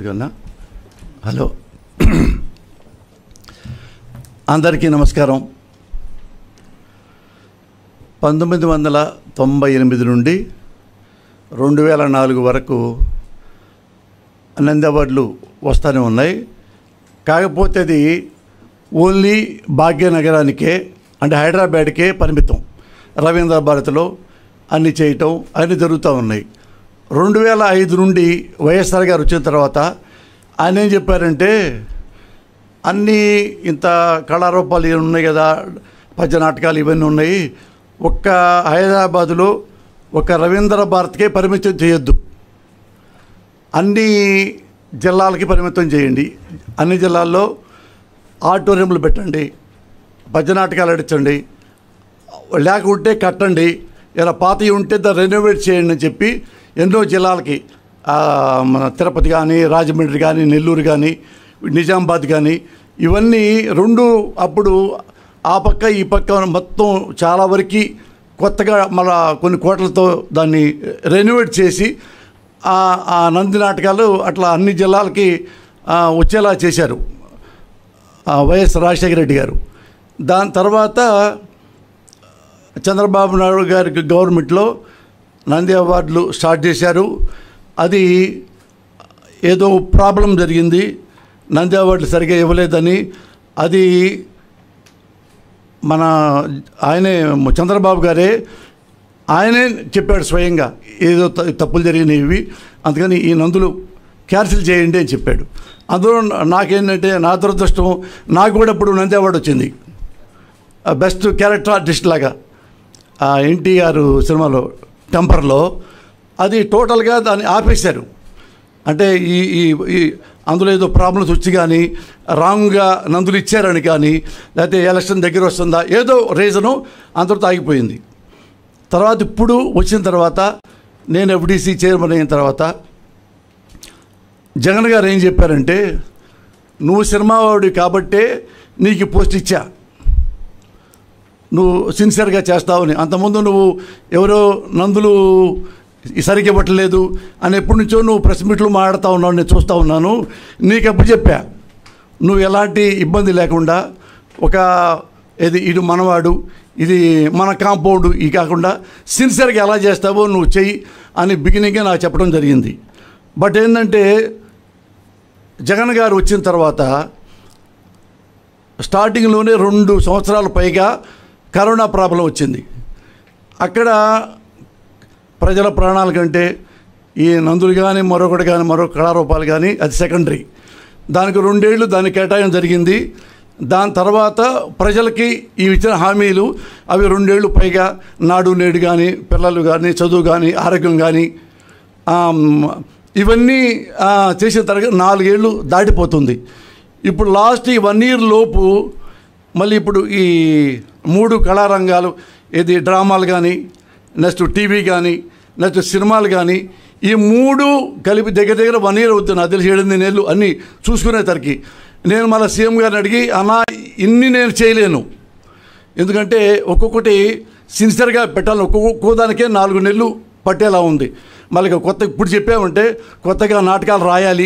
కన్నా హలో అందరికీ నమస్కారం పంతొమ్మిది వందల తొంభై ఎనిమిది నుండి రెండు వేల నాలుగు వరకు నంది అవార్డులు వస్తూనే ఉన్నాయి కాకపోతే అది ఓన్లీ భాగ్యనగరానికే అంటే హైదరాబాద్కే పరిమితం రవీంద్ర భారతిలో అన్ని చేయటం అన్నీ జరుగుతూ ఉన్నాయి రెండు వేల ఐదు నుండి వైఎస్ఆర్ గారు వచ్చిన తర్వాత ఆయన ఏం చెప్పారంటే అన్నీ ఇంత కళారూపాలు ఇవి ఉన్నాయి కదా పద్య నాటకాలు ఇవన్నీ ఉన్నాయి ఒక్క హైదరాబాదులో ఒక రవీంద్ర భారత్కే పరిమితం చేయొద్దు అన్ని జిల్లాలకి పరిమితం చేయండి అన్ని జిల్లాల్లో ఆడిటోరియంలు పెట్టండి పద్య నాటకాలు ఆడించండి లేకుంటే కట్టండి ఇలా పాతవి ఉంటే దాన్ని రెనోవేట్ చేయండి అని చెప్పి ఎన్నో జిల్లాలకి ఆ, మన తిరుపతి కానీ రాజమండ్రి కానీ నెల్లూరు కానీ నిజామాబాద్ కానీ ఇవన్నీ రెండు అప్పుడు ఆ పక్క ఈ పక్క మొత్తం చాలా వరకు కొత్తగా మళ్ళా కొన్ని కోట్లతో దాన్ని రెనోవేట్ చేసి ఆ ఆ నంది నాటకాలు అట్లా అన్ని జిల్లాలకి ఆ, వచ్చేలా చేశారు ఆ, వైఎస్ రాజశేఖర రెడ్డి గారు దాని తర్వాత చంద్రబాబు నాయుడు గారి గవర్నమెంట్లో నంది అవార్డులు స్టార్ట్ చేశారు అది ఏదో ప్రాబ్లం జరిగింది నంది అవార్డులు సరిగా ఇవ్వలేదని అది మన ఆయనే చంద్రబాబు గారే ఆయనే చెప్పాడు స్వయంగా ఏదో త- తప్పులు జరిగినవి అందుకని ఈ నందులు క్యాన్సిల్ చేయండి అని చెప్పాడు అందులో నాకేంటంటే నా దురదృష్టం నాకు కూడా ఇప్పుడు నంది అవార్డు వచ్చింది బెస్ట్ క్యారెక్టర్ ఆర్టిస్ట్ లాగా ఆ ఎన్టీఆర్ సినిమాలో టెంపర్లో అది టోటల్గా దాన్ని ఆపేశారు అంటే ఈ ఈ ఈ అందులో ఏదో ప్రాబ్లమ్స్ వచ్చి కానీ రాంగ్గా నందులు ఇచ్చారని కానీ లేకపోతే ఎలక్షన్ దగ్గర వస్తుందా ఏదో రీజను అంతటితో ఆగిపోయింది తర్వాత ఇప్పుడు వచ్చిన తర్వాత నేను ఎఫ్డీసీ చైర్మన్ అయిన తర్వాత జగన్ గారు ఏం చెప్పారంటే నువ్వు సినిమా వాడి కాబట్టే నీకు ఈ పోస్ట్ ఇచ్చా నువ్వు సిన్సియర్గా చేస్తావని అంతకుముందు నువ్వు ఎవరో నందులు సరిగ్గా ఇవ్వట్లేదు అని ఎప్పటి నుంచో నువ్వు ప్రెస్ మీట్లు మాట్లాడుతూ ఉన్నావు నేను చూస్తూ ఉన్నాను నీకు అప్పుడు చెప్పా నువ్వు ఎలాంటి ఇబ్బంది లేకుండా ఒక ఇది ఇది మనవాడు ఇది మన కాంపౌండ్ ఇది కాకుండా సిన్సియర్గా ఎలా చేస్తావో నువ్వు చెయ్యి అని బిగినింగే నాకు చెప్పడం జరిగింది బట్ ఏంటంటే జగన్ గారు వచ్చిన తర్వాత స్టార్టింగ్లోనే రెండు సంవత్సరాల పైగా కరోనా ప్రాబ్లం వచ్చింది అక్కడ ప్రజల ప్రాణాల కంటే ఈ నందులు కానీ మరొకటి కానీ మరో కళారూపాలు కానీ అది సెకండరీ దానికి రెండేళ్ళు దాన్ని కేటాయం జరిగింది దాని తర్వాత ప్రజలకి ఈ ఇచ్చిన హామీలు అవి రెండేళ్ళు పైగా నాడు నేడు కానీ పిల్లలు కానీ చదువు కానీ ఆరోగ్యం కానీ ఆమ్, ఇవన్నీ ఆ, చేసిన తర్వాత నాలుగేళ్ళు దాటిపోతుంది ఇప్పుడు లాస్ట్ ఈ వన్ ఇయర్ లోపు మళ్ళీ ఇప్పుడు ఈ మూడు కళారంగాలు ఇది డ్రామాలు కానీ నెక్స్ట్ టీవీ కానీ నెక్స్ట్ సినిమాలు కానీ ఈ మూడు కలిపి దగ్గర దగ్గర వన్ ఇయర్ అవుతుంది నాకు తెలిసి ఏడెనిమిది నెలలు అన్నీ చూసుకునేసరికి నేను మళ్ళీ సీఎం గారిని అడిగి అన్నా ఇన్ని నేను చేయలేను ఎందుకంటే ఒక్కొక్కటి సిన్సియర్గా పెట్టాలి ఒక్కొక్క దానికే నాలుగు నెలలు పట్టేలా ఉంది మళ్ళీ ఇక కొత్త ఇప్పుడు చెప్పామంటే కొత్తగా నాటకాలు రాయాలి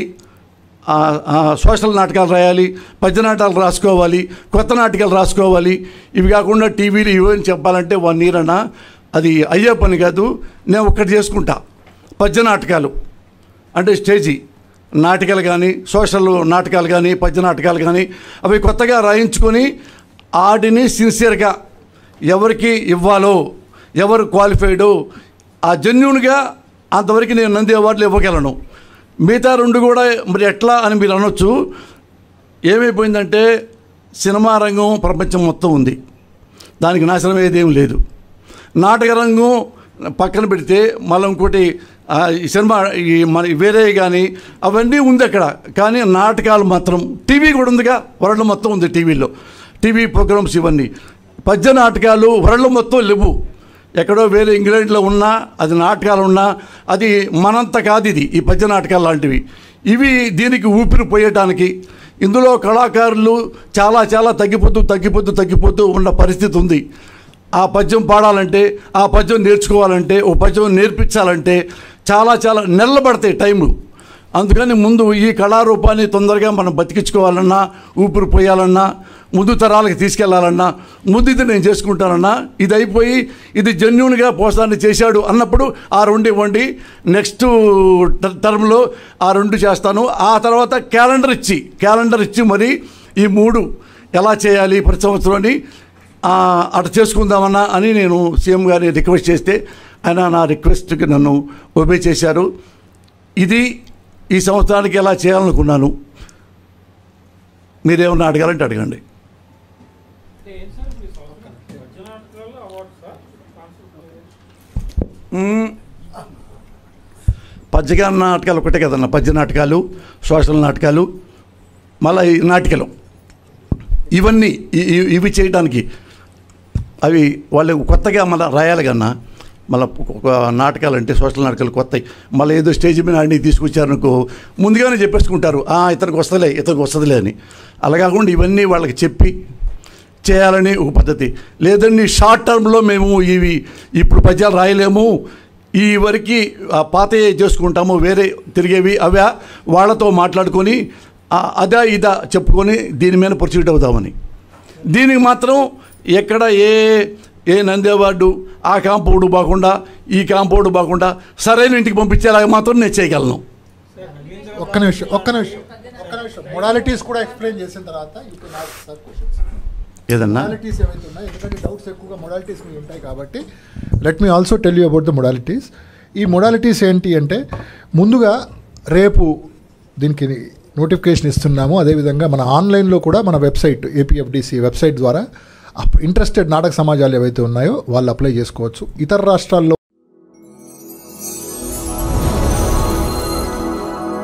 ఆ, ఆ, సోషల్ నాటకాలు రాయాలి పద్య నాటకాలు రాసుకోవాలి కొత్త నాటకాలు రాసుకోవాలి ఇవి కాకుండా టీవీలు ఇవని చెప్పాలంటే వన్ ఇయర్ అన్నా అది అయ్యే పని కాదు నేను ఒక్కటి చేసుకుంటా పద్య నాటకాలు అంటే స్టేజీ నాటకాలు కానీ సోషల్ నాటకాలు కానీ పద్య నాటకాలు కానీ అవి కొత్తగా రాయించుకొని ఆడిని సిన్సియర్గా ఎవరికి ఇవ్వాలో ఎవరు క్వాలిఫైడో ఆ జెన్యున్గా అంతవరకు నేను నంది అవార్డులు ఇవ్వగలను మిగతా రెండు కూడా మరి ఎట్లా అని మీరు అనొచ్చు ఏమైపోయిందంటే సినిమా రంగం ప్రపంచం మొత్తం ఉంది దానికి నాశనం ఏదేం లేదు నాటక రంగం పక్కన పెడితే మళ్ళీ ఇంకోటి ఆ, ఈ సినిమా ఈ మన వేరే కానీ అవన్నీ ఉంది అక్కడ కానీ నాటకాలు మాత్రం టీవీ కూడా ఉందిగా వరల్డ్ మొత్తం ఉంది టీవీలో టీవీ ప్రోగ్రామ్స్ ఇవన్నీ పద్య నాటకాలు వరల్డ్ మొత్తం లేవు ఎక్కడో వేరే ఇంగ్లాండ్లో ఉన్నా అది నాటకాలు ఉన్నా అది మనంత కాదు ఇది ఈ పద్య నాటకాలు లాంటివి ఇవి దీనికి ఊపిరి పోయటానికి ఇందులో కళాకారులు చాలా చాలా తగ్గిపోతూ తగ్గిపోతూ తగ్గిపోతూ ఉన్న పరిస్థితి ఉంది ఆ పద్యం పాడాలంటే ఆ పద్యం నేర్చుకోవాలంటే ఓ పద్యం నేర్పించాలంటే చాలా చాలా నెలలు పడతాయి టైము అందుకని ముందు ఈ కళారూపాన్ని తొందరగా మనం బతికించుకోవాలన్నా ఊపిరి పోయాలన్నా ముందు తరాలకు తీసుకెళ్లాలన్నా ముందు ఇది నేను చేసుకుంటానన్నా ఇది అయిపోయి ఇది జెన్యున్గా పోసాన్ని చేశాడు అన్నప్పుడు ఆ రెండు ఇవ్వండి నెక్స్ట్ ట- టర్మ్లో ఆ రెండు చేస్తాను ఆ తర్వాత క్యాలెండర్ ఇచ్చి క్యాలెండర్ ఇచ్చి మరి ఈ మూడు ఎలా చేయాలి ప్రతి సంవత్సరం అని ఆ, అటు చేసుకుందామన్నా అని నేను సీఎం గారిని రిక్వెస్ట్ చేస్తే ఆయన నా రిక్వెస్ట్కి నన్ను ఒబే చేశారు ఇది ఈ సంవత్సరానికి ఎలా చేయాలనుకున్నాను మీరేమన్నా అడగాలంటే అడగండి ఏం సార్ మీ సంవత్సరం మధ్య నాటకాల్లో అవార్డు సార్ కాన్సెప్ట్ మ్మ్. పద్యగా నాటకాలు ఒకటే కదన్న పద్య నాటకాలు సోషల్ నాటకాలు మళ్ళీ ఈ నాటికలు ఇవన్నీ ఇ- ఇ- ఇవి చేయడానికి అవి వాళ్ళు కొత్తగా మళ్ళీ రాయాలి కన్నా మళ్ళీ ఒక నాటకాలు అంటే సోషల్ నాటకాలు కొత్తవి మళ్ళీ ఏదో స్టేజ్ మీద ఆడిని తీసుకొచ్చారనుకో ముందుగానే చెప్పేసుకుంటారు "ఆ, ఇతనికి వస్తలే ఇతనికి వస్తుందిలే అని అలా కాకుండా ఇవన్నీ వాళ్ళకి చెప్పి చేయాలని ఒక పద్ధతి లేదండి షార్ట్ టర్మ్లో మేము ఇవి ఇప్పుడు పద్యాలు రాయలేము ఈ వరకు ఆ పాతయే చేసుకుంటాము వేరే తిరిగేవి అవా వాళ్ళతో మాట్లాడుకొని ఆ, అదా ఇదా చెప్పుకొని దీని మీద ప్రొసీడ్ అవుదామని దీనికి మాత్రం ఎక్కడ ఏ ఏ నంది అవార్డు ఆ కాంపౌండ్ బాగుండా ఈ కాంపౌండ్ బాగుండా సరైన ఇంటికి పంపించేలాగా మాత్రం నేను చేయగలను ఒక్క నిమిషం ఒక్క నిమిషం ఒక్క నిమిషం మొడాలిటీస్ కూడా ఎక్స్ప్లెయిన్ చేసిన తర్వాత you can ask sir questions ఏదన్నా మొడాలిటీస్ ఏవైతే ఉన్నాయో ఎందుకంటే డౌట్స్ ఎక్కువగా మొడాలిటీస్ మీద ఉంటాయి కాబట్టి let me also tell you about the modalities ఈ మొడాలిటీస్ ఏంటి అంటే ముందుగా రేపు దీనికి నోటిఫికేషన్ ఇస్తున్నాము అదేవిధంగా మన ఆన్లైన్లో కూడా మన వెబ్సైట్ ఏపీఎఫ్డిసి వెబ్సైట్ ద్వారా ఇంట్రెస్టెడ్ నాటక సమాజాలు ఏవైతే ఉన్నాయో వాళ్ళు అప్లై చేసుకోవచ్చు ఇతర రాష్ట్రాల్లో